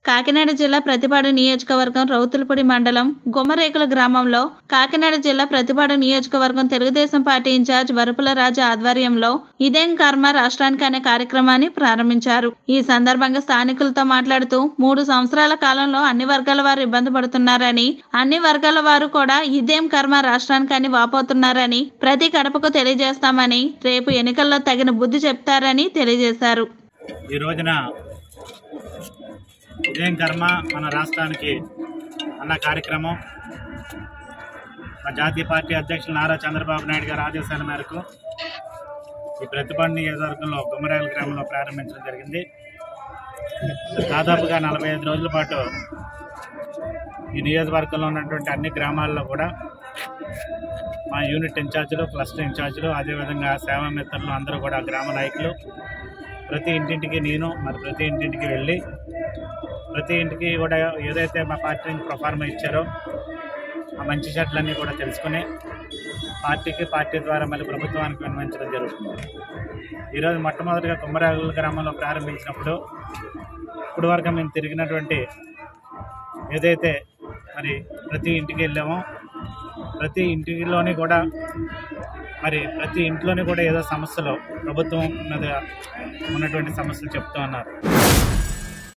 కాకినాడ జిల్లా ప్రతిపాడు నియోజకవర్గం రౌతులపూడి మండలం గుమ్మరేకుల గ్రామంలో కాకినాడ జిల్లా ప్రతిపాడు నియోజకవర్గం తెలుగుదేశం పార్టీ ఇన్ఛార్జ్ వరపుల రాజు ఆధ్వర్యంలో ఇదేం కర్మ రాష్ట్రానికి అనే కార్యక్రమాన్ని ప్రారంభించారు ఈ సందర్భంగా స్థానికులతో మాట్లాడుతూ మూడు సంవత్సరాల కాలంలో అన్ని వర్గాల వారు ఇబ్బంది పడుతున్నారని అన్ని వర్గాల వారు కూడా ఇదేం కర్మ రాష్ట్రానికి అని వాపోతున్నారని ప్రతి కడపకు తెలియజేస్తామని రేపు ఎన్నికల్లో తగిన బుద్ధి చెప్తారని తెలియజేశారు ఈ రోజున ఇదేం కర్మ మన రాష్ట్రానికి అన్న కార్యక్రమం మా జాతీయ పార్టీ అధ్యక్షులు నారా చంద్రబాబు నాయుడు గారి ఆదేశాల మేరకు ఈ ప్రతిపాడు నియోజకవర్గంలో గుమ్మరాయల గ్రామంలో ప్రారంభించడం జరిగింది దాదాపుగా నలభై ఐదు రోజుల పాటు ఈ నియోజకవర్గంలో ఉన్నటువంటి అన్ని గ్రామాల్లో కూడా మా యూనిట్ ఇన్ఛార్జీలు క్లస్టర్ ఇన్ఛార్జీలు అదేవిధంగా సేవా మిత్రులు అందరూ కూడా గ్రామ నాయకులు ప్రతి ఇంటింటికి నేను మరి ప్రతి ఇంటింటికి వెళ్ళి ప్రతి ఇంటికి కూడా ఏదైతే మా పార్టీ నుంచి ప్రొఫార్మా ఇచ్చారో ఆ మంచి చెట్లన్నీ కూడా తెలుసుకుని పార్టీకి పార్టీ ద్వారా మళ్ళీ ప్రభుత్వానికి విన్నవించడం జరుగుతుంది ఈరోజు మొట్టమొదటిగా కుమ్మరాగుల గ్రామంలో ప్రారంభించినప్పుడు ఇప్పుడు వరకు మేము తిరిగినటువంటి ఏదైతే మరి ప్రతి ఇంటికి వెళ్ళామో ప్రతి ఇంటిలోని కూడా మరి ప్రతి ఇంట్లోని కూడా ఏదో సమస్యలు ప్రభుత్వం మీద ఉన్నటువంటి సమస్యలు చెప్తూ ఉన్నారు